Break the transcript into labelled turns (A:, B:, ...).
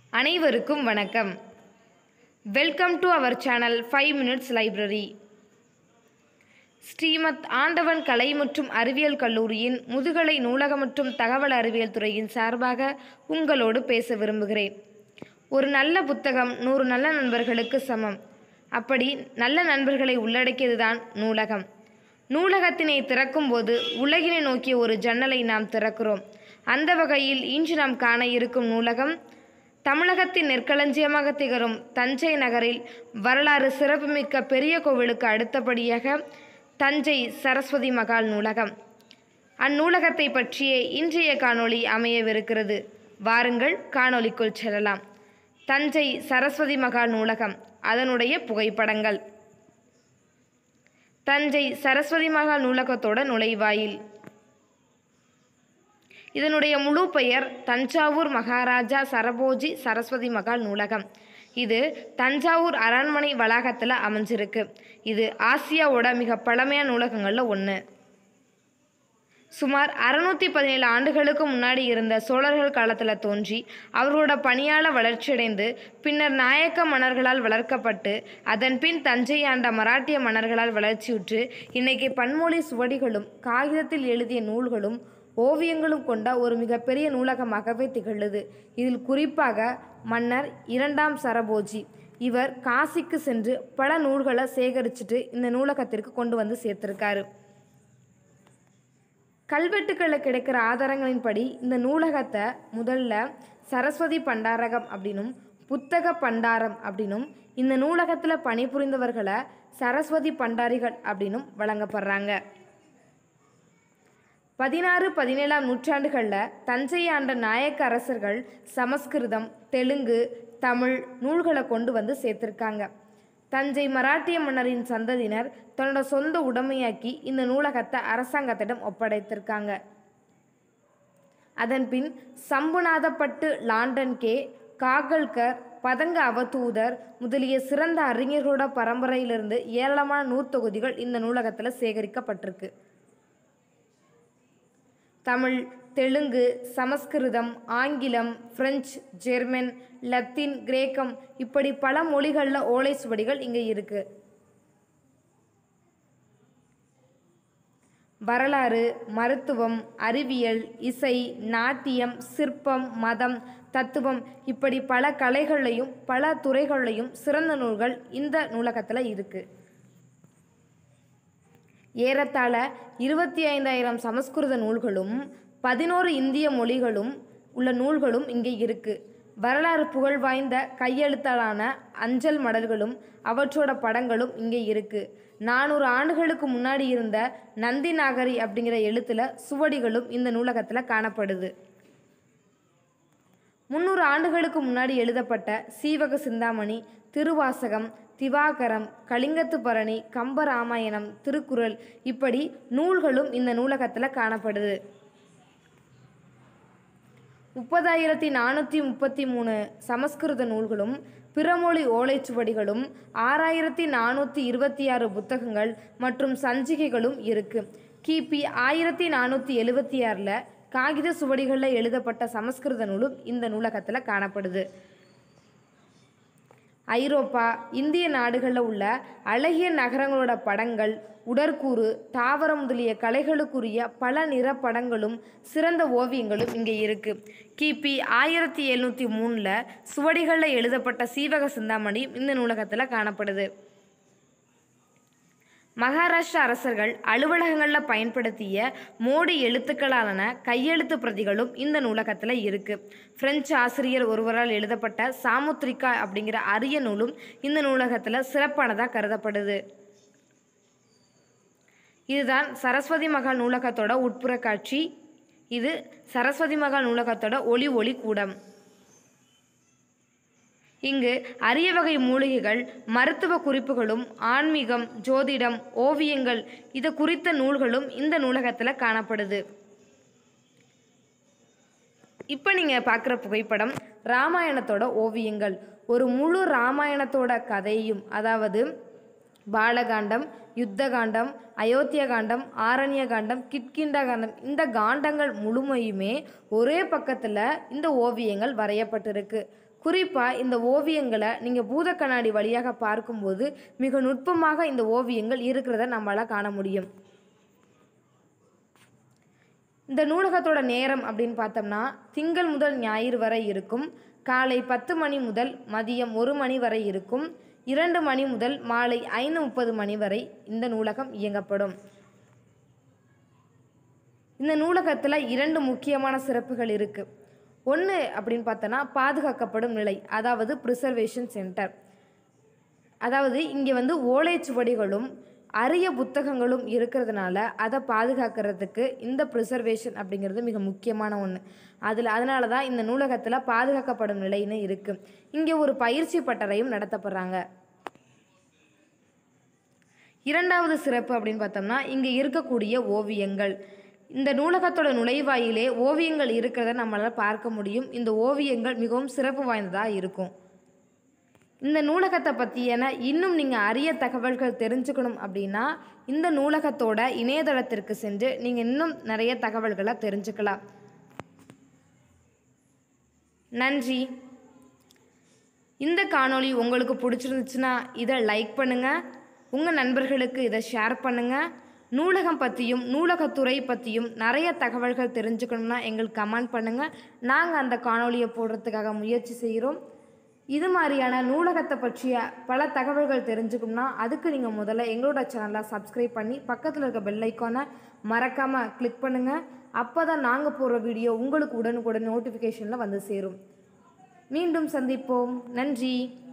A: அனைவருக்கும் வணக்கம் welcome to our channel five minutes library Srimad Andavan கலை மற்றும் அறிவியல் கல்லூரியின் முதுகலை நூலக மற்றும் தகவல் அறிவியல் துறையின் சார்பாக உங்களோடு பேச விரும்புகிறேன் ஒரு நல்ல புத்தகம் நூறு நல்ல நண்பர்களுக்கு சமம் அப்படி நல்ல நண்பர்களை உள்ளடக்கியதுதான் நூலகம் நூலகத்தினை திறக்கும்போது உலகினை நோக்கிய ஒரு ஜன்னலை நாம் திறக்கிறோம் அந்த வகையில் இன்று நாம் காண இருக்கும் நூலகம் தமிழகத்தின் நெற்களஞ்சியமாக திகழும் தஞ்சை நகரில் வரலாறு சிறப்புமிக்க பெரிய கோவிலுக்கு அடுத்தபடியாக தஞ்சை சரஸ்வதி மகால் நூலகம் அந்நூலகத்தை பற்றிய இன்றைய காணொளி அமையவிருக்கிறது வாருங்கள் காணொளிக்குள் செல்லலாம் தஞ்சை சரஸ்வதி மகால் நூலகம் அதனுடைய புகைப்படங்கள் தஞ்சை சரஸ்வதி மகால் நூலகத்தோட நுழைவாயில் இதனுடைய முழு பெயர் தஞ்சாவூர் மகாராஜா சரபோஜி சரஸ்வதி மகால் நூலகம் இது தஞ்சாவூர் அரண்மனை வளாகத்தில் அமைஞ்சிருக்கு இது ஆசியாவோட மிக பழமையான நூலகங்களில் ஒன்று சுமார் அறுநூத்தி பதினேழு ஆண்டுகளுக்கு முன்னாடி இருந்த சோழர்கள் காலத்தில் தோன்றி அவர்களோட பணியால வளர்ச்சியடைந்து பின்னர் நாயக்க மன்னர்களால் வளர்க்கப்பட்டு அதன் பின் தஞ்சை ஆண்ட மராட்டிய மன்னர்களால் வளர்ச்சியுற்று இன்னைக்கு பன்மொழி சுவடிகளும் காகிதத்தில் எழுதிய நூல்களும் ஓவியங்களும் கொண்ட ஒரு மிகப்பெரிய நூலகமாகவே திகழுது இதில் குறிப்பாக மன்னர் இரண்டாம் சரபோஜி இவர் காசிக்கு சென்று பல நூல்களை சேகரிச்சுட்டு இந்த நூலகத்திற்கு கொண்டு வந்து சேர்த்திருக்காரு கல்வெட்டுக்களில் கிடைக்கிற ஆதாரங்களின்படி இந்த நூலகத்தை முதல்ல சரஸ்வதி பண்டாரகம் அப்படின்னும் புத்தக பண்டாரம் அப்படின்னும் இந்த நூலகத்தில் பணிபுரிந்தவர்களை சரஸ்வதி பண்டாரிகள் அப்படின்னும் வழங்கப்படுறாங்க பதினாறு பதினேழாம் நூற்றாண்டுகளில் தஞ்சை ஆண்ட நாயக்க அரசர்கள் சமஸ்கிருதம் தெலுங்கு தமிழ் நூல்களை கொண்டு வந்து சேர்த்திருக்காங்க தஞ்சை மராட்டிய மன்னரின் சந்ததியினர் தன்னோட சொந்த உடைமையாக்கி இந்த நூலகத்தை அரசாங்கத்திடம் ஒப்படைத்திருக்காங்க அதன்பின் சம்புநாதப்பட்டு லாண்டன் கே காகல்கர் பதங்க அவதூதர் முதலிய சிறந்த அறிஞர்களோட பரம்பரையிலிருந்து ஏராளமான நூற்தொகுதிகள் இந்த நூலகத்தில் சேகரிக்கப்பட்டிருக்கு தமிழ் தெலுங்கு சமஸ்கிருதம் ஆங்கிலம் பிரெஞ்சு ஜெர்மன் லத்தீன் கிரேக்கம் இப்படி பல மொழிகளில் ஓலை சுவடிகள் இங்கே இருக்கு வரலாறு மருத்துவம் அறிவியல் இசை நாட்டியம் சிற்பம் மதம் தத்துவம் இப்படி பல கலைகள்லையும் பல துறைகள்லையும் சிறந்த நூல்கள் இந்த நூலகத்தில் இருக்குது ஏறத்தாழ இருபத்தி ஐந்தாயிரம் சமஸ்கிருத நூல்களும் பதினோரு இந்திய மொழிகளும் உள்ள நூல்களும் இங்கே இருக்கு வரலாறு புகழ் வாய்ந்த கையெழுத்தாலான அஞ்சல் மடல்களும் அவற்றோட படங்களும் இங்கே இருக்கு நானூறு ஆண்டுகளுக்கு முன்னாடி இருந்த நந்தி நாகரி அப்படிங்கிற எழுத்துல சுவடிகளும் இந்த நூலகத்தில் காணப்படுது முந்நூறு ஆண்டுகளுக்கு முன்னாடி எழுதப்பட்ட சீவக சிந்தாமணி திருவாசகம் திவாகரம் கலிங்கத்து பரணி கம்பராமாயணம் திருக்குறள் இப்படி நூல்களும் இந்த நூலகத்தில் காணப்படுது முப்பதாயிரத்தி நானூற்றி முப்பத்தி மூணு சமஸ்கிருத நூல்களும் பிறமொழி ஓலைச்சுவடிகளும் ஆறாயிரத்தி நானூற்றி இருபத்தி ஆறு புத்தகங்கள் மற்றும் சஞ்சிகைகளும் இருக்கு கிபி ஆயிரத்தி நானூற்றி எழுபத்தி ஆறில் காகித சுவடிகளில் எழுதப்பட்ட சமஸ்கிருத நூலும் இந்த நூலகத்தில் காணப்படுது ஐரோப்பா இந்திய நாடுகளில் உள்ள அழகிய நகரங்களோட படங்கள் உடற்கூறு தாவரம் முதலிய கலைகளுக்குரிய பல நிற படங்களும் சிறந்த ஓவியங்களும் இங்கே இருக்கு கிபி ஆயிரத்தி எழுநூற்றி மூணில் சுவடிகளில் எழுதப்பட்ட சீவக சிந்தாமணி இந்த நூலகத்தில் காணப்படுது மகாராஷ்டிரா அரசர்கள் அலுவலகங்களில் பயன்படுத்திய மோடி எழுத்துக்களாலான கையெழுத்து பிரதிகளும் இந்த நூலகத்தில் இருக்கு பிரெஞ்சு ஆசிரியர் ஒருவரால் எழுதப்பட்ட சாமுத்ரிகா அப்படிங்கிற அரிய நூலும் இந்த நூலகத்தில் சிறப்பானதாக கருதப்படுது இதுதான் சரஸ்வதி மகால் நூலகத்தோட உட்புற காட்சி இது சரஸ்வதி மகால் நூலகத்தோட ஒளி ஒளி கூடம் இங்கு அரிய வகை மூலிகைகள் மருத்துவ குறிப்புகளும் ஆன்மீகம் ஜோதிடம் ஓவியங்கள் இது குறித்த நூல்களும் இந்த நூலகத்தில் காணப்படுது இப்போ நீங்கள் பார்க்குற புகைப்படம் ராமாயணத்தோட ஓவியங்கள் ஒரு முழு ராமாயணத்தோட கதையும் அதாவது பாலகாண்டம் யுத்தகாண்டம் அயோத்திய காண்டம் ஆரண்ய காண்டம் கிட்கிண்டா காண்டம் இந்த காண்டங்கள் முழுமையுமே ஒரே பக்கத்தில் இந்த ஓவியங்கள் வரையப்பட்டிருக்கு குறிப்பாக இந்த ஓவியங்களை நீங்கள் பூத கண்ணாடி வழியாக பார்க்கும்போது மிக நுட்பமாக இந்த ஓவியங்கள் இருக்கிறத நம்மளால் காண முடியும் இந்த நூலகத்தோட நேரம் அப்படின்னு பார்த்தோம்னா திங்கள் முதல் ஞாயிறு வரை இருக்கும் காலை பத்து மணி முதல் மதியம் ஒரு மணி வரை இருக்கும் இரண்டு மணி முதல் மாலை ஐந்து முப்பது மணி வரை இந்த நூலகம் இயங்கப்படும் இந்த நூலகத்தில் இரண்டு முக்கியமான சிறப்புகள் இருக்குது ஒன்று அப்படின்னு பார்த்தோன்னா பாதுகாக்கப்படும் நிலை அதாவது ப்ரிசர்வேஷன் சென்டர் அதாவது இங்கே வந்து ஓலைச்சுவடிகளும் அரிய புத்தகங்களும் இருக்கிறதுனால அதை பாதுகாக்கிறதுக்கு இந்த ப்ரிசர்வேஷன் அப்படிங்கிறது மிக முக்கியமான ஒன்று அதில் அதனால தான் இந்த நூலகத்தில் பாதுகாக்கப்படும் நிலைன்னு இருக்குது இங்கே ஒரு பயிற்சி பட்டறையும் நடத்தப்படுறாங்க இரண்டாவது சிறப்பு அப்படின்னு பார்த்தோம்னா இங்கே இருக்கக்கூடிய ஓவியங்கள் இந்த நூலகத்தோட நுழைவாயிலே ஓவியங்கள் இருக்கிறத நம்மளால் பார்க்க முடியும் இந்த ஓவியங்கள் மிகவும் சிறப்பு வாய்ந்ததாக இருக்கும் இந்த நூலகத்தை பற்றியன இன்னும் நீங்கள் அரிய தகவல்கள் தெரிஞ்சுக்கணும் அப்படின்னா இந்த நூலகத்தோட இணையதளத்திற்கு சென்று நீங்கள் இன்னும் நிறைய தகவல்களை தெரிஞ்சுக்கலாம் நன்றி இந்த காணொளி உங்களுக்கு பிடிச்சிருந்துச்சுன்னா இதை லைக் பண்ணுங்கள் உங்கள் நண்பர்களுக்கு இதை ஷேர் பண்ணுங்கள் நூலகம் பற்றியும் நூலகத்துறை பற்றியும் நிறைய தகவல்கள் தெரிஞ்சுக்கணும்னா எங்களுக்கு கமெண்ட் பண்ணுங்கள் நாங்கள் அந்த காணொளியை போடுறதுக்காக முயற்சி செய்கிறோம் இது மாதிரியான நூலகத்தை பற்றிய பல தகவல்கள் தெரிஞ்சுக்கணும்னா அதுக்கு நீங்கள் முதல்ல எங்களோட சேனலை சப்ஸ்கிரைப் பண்ணி பக்கத்தில் இருக்க பெல் ஐக்கானை மறக்காமல் கிளிக் பண்ணுங்கள் அப்போ தான் நாங்கள் போடுற வீடியோ உங்களுக்கு உடனுக்குடன் நோட்டிஃபிகேஷனில் வந்து சேரும் மீண்டும் சந்திப்போம் நன்றி